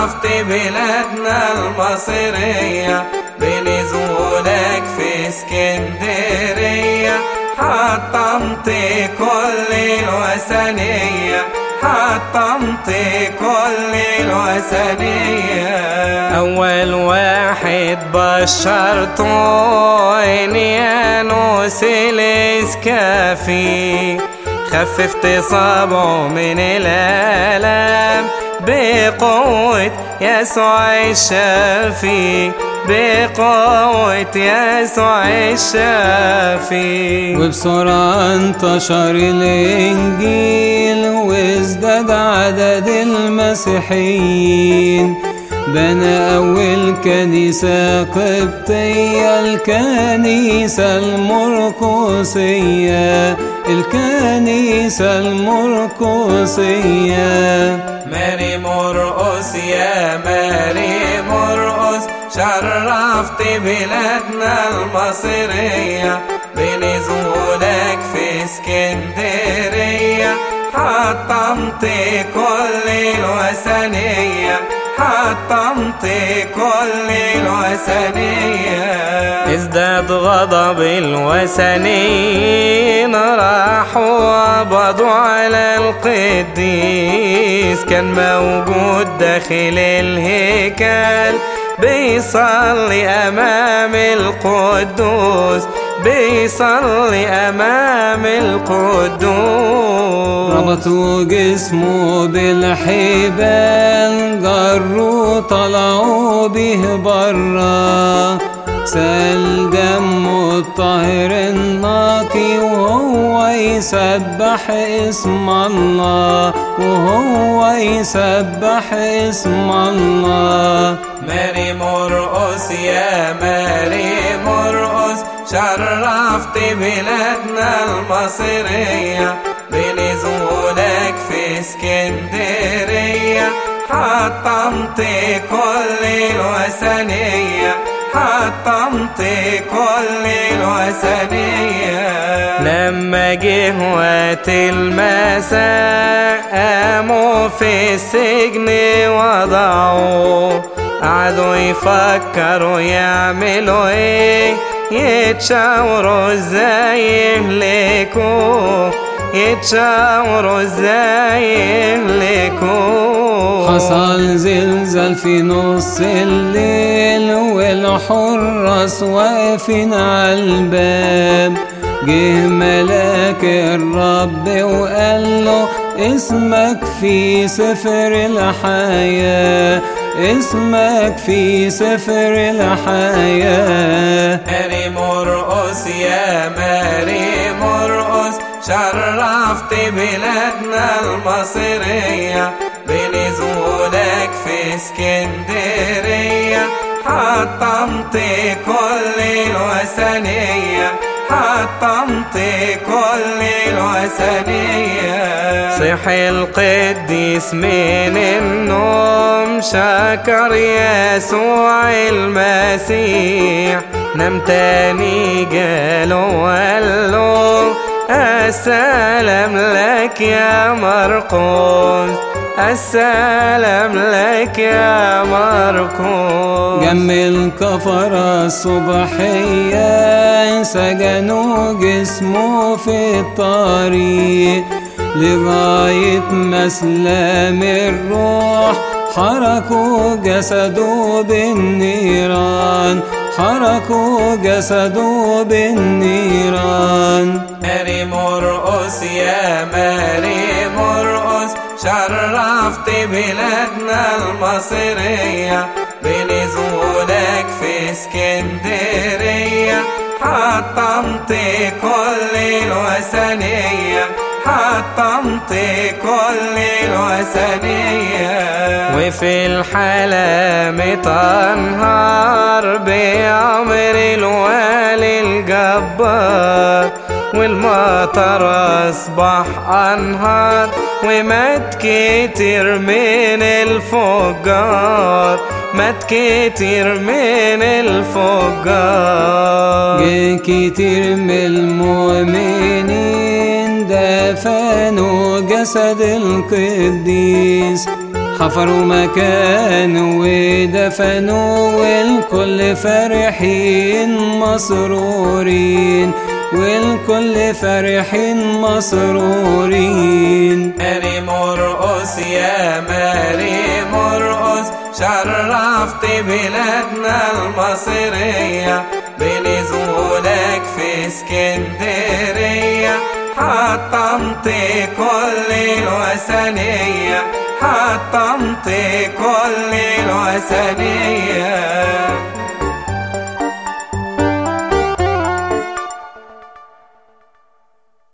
شرفت بلادنا المصرية بنزولك في اسكندرية حطمت كل الوثنية حطمت كل الوثنية أول واحد بشرته إن يانوس الإسكافي خففت صابعه من الآلام بقوة يسوع الشافي بقوة يسوع الشافي وبسرعة انتشر الإنجيل وازداد عدد المسيحيين بنى أول كنيسة قبطية الكنيسة المرقسية الكنيسة المرقسية ماري مرقس يا ماري مرقس شرفت بلادنا المصرية بنزولك في اسكندرية حطمت كل الوثنية حطمت كل الوثنية ازداد غضب الوثنيين راحوا قبضوا على القديس كان موجود داخل الهيكل بيصلي أمام القدوس بيصلي أمام القدوس ربطوا جسمه بالحبال جروا طلعوا به برا سال دمه الطاهر النقي وهو يسبح اسم الله وهو يسبح اسم الله ماري مرقس يا ماري مرقس شرفت بلادنا المصرية بنزولك في اسكندرية حطمت كل الوثنية حطمت كل الوثنية لما جه وقت المساء قاموا في السجن وضعوا قعدوا يفكروا يعملوا ايه يتشاوروا ازاي يهلكوا يتشاوروا ازاي يهلكوا حصل زلزال في نص الليل والحراس واقفين على الباب جه ملاك الرب وقال له اسمك في سفر الحياة اسمك في سفر الحياة ماري مرقس يا ماري مرقس شرفت بلادنا المصرية بنزولك في اسكندرية حطمت كل الوثنية حطمت كل الوثنية صح القديس من النوم شكر يسوع المسيح نام تاني جاله وقال له السلام لك يا مرقس السلام لك يا مرقس جمل كفر الصبحية سجنوا جسمه في الطريق لغاية مسلم الروح حركوا جسده بالنيران حركوا جسده بالنيران ماري مرقس يا ماري مرقس شرفت بلادنا المصرية بنزولك في اسكندرية حطمت كل الوثنية حطمت كل الوثنية وفي الحلامة تنهار بأمر الوالي الجبار والمطر أصبح أنهار ومات كتير من الفجار مات كتير من الفجار جه كتير من المؤمنين دفنوا جسد القديس حفروا مكان ودفنوا والكل فرحين مسرورين والكل فرحين مسرورين ماري مرقص يا ماري مرقص شرفت بلادنا المصرية بنزولك في اسكندرية حطمت كل الوثنية حطمت كل الوثنية